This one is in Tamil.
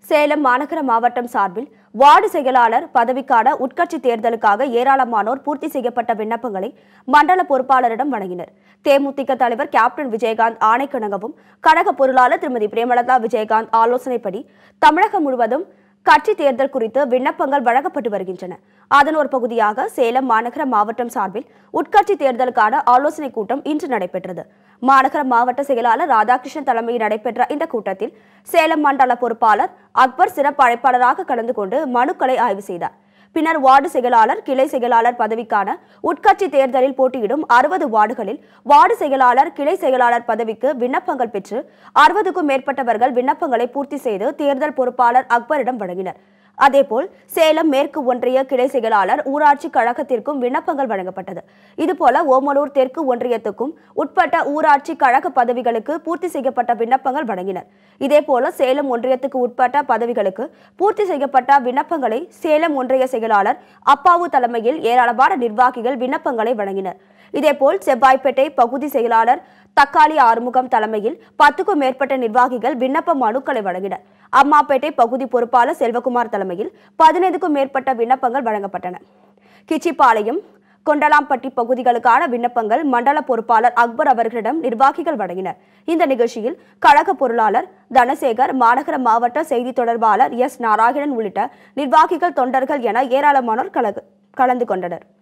சேலம் மாநகர மாவட்டம் சார்பில் வார்டு செயலாளர் பதவிக்கான உட்கட்சி தேர்தலுக்காக ஏராளமானோர் பூர்த்தி செய்யப்பட்ட விண்ணப்பங்களை மண்டல பொறுப்பாளரிடம் வழங்கினர் தேமுதிக தலைவர் கேப்டன் விஜயகாந்த் ஆணைக்கிணங்கவும் கழக பொருளாளர் திருமதி பிரேமலதா விஜயகாந்த் ஆலோசனைப்படி தமிழகம் முழுவதும் கட்சி தேர்தல் குறித்து விண்ணப்பங்கள் வழங்கப்பட்டு வருகின்றன அதன் ஒரு பகுதியாக சேலம் மாநகர மாவட்டம் சார்பில் உட்கட்சி தேர்தலுக்கான ஆலோசனை கூட்டம் இன்று நடைபெற்றது மாநகர மாவட்ட செயலாளர் ராதாகிருஷ்ணன் தலைமையில் நடைபெற்ற இந்த கூட்டத்தில் சேலம் மண்டல பொறுப்பாளர் அக்பர் சிறப்பு அழைப்பாளராக கலந்து கொண்டு மனுக்களை ஆய்வு செய்தார் பின்னர் வார்டு செயலாளர் கிளை செயலாளர் பதவிக்கான உட்கட்சி தேர்தலில் போட்டியிடும் அறுபது வார்டுகளில் வார்டு செயலாளர் கிளை செயலாளர் பதவிக்கு விண்ணப்பங்கள் பெற்று அறுபதுக்கும் மேற்பட்டவர்கள் விண்ணப்பங்களை பூர்த்தி செய்து தேர்தல் பொறுப்பாளர் அக்பரிடம் வழங்கினர் அதேபோல் சேலம் மேற்கு ஒன்றிய கிளை செயலாளர் ஊராட்சி கழகத்திற்கும் விண்ணப்பங்கள் வழங்கப்பட்டது இதுபோல ஓமலூர் தெற்கு ஒன்றியத்துக்கும் உட்பட்ட ஊராட்சி கழக பதவிகளுக்கு பூர்த்தி செய்யப்பட்ட விண்ணப்பங்கள் வழங்கினர் இதேபோல சேலம் ஒன்றியத்துக்கு உட்பட்ட பதவிகளுக்கு பூர்த்தி செய்யப்பட்ட விண்ணப்பங்களை சேலம் ஒன்றிய செயலாளர் அப்பாவு தலைமையில் ஏராளமான நிர்வாகிகள் விண்ணப்பங்களை வழங்கினர் இதேபோல் செவ்வாய்ப்பேட்டை பகுதி செயலாளர் தக்காளி ஆறுமுகம் தலைமையில் பத்துக்கும் மேற்பட்ட நிர்வாகிகள் விண்ணப்ப மனுக்களை வழங்கினர் அம்மாப்பேட்டை பகுதி பொறுப்பாளர் செல்வகுமார் தலைமையில் பதினைந்துக்கும் மேற்பட்ட விண்ணப்பங்கள் வழங்கப்பட்டன கிச்சிப்பாளையம் கொண்டலாம்பட்டி பகுதிகளுக்கான விண்ணப்பங்கள் மண்டல பொறுப்பாளர் அக்பர் அவர்களிடம் நிர்வாகிகள் வழங்கினர் இந்த நிகழ்ச்சியில் கழக பொருளாளர் தனசேகர் மாநகர மாவட்ட செய்தி தொடர்பாளர் எஸ் நாராயணன் உள்ளிட்ட நிர்வாகிகள் தொண்டர்கள் என ஏராளமானோர் கலகு- கலந்து கொண்டனர்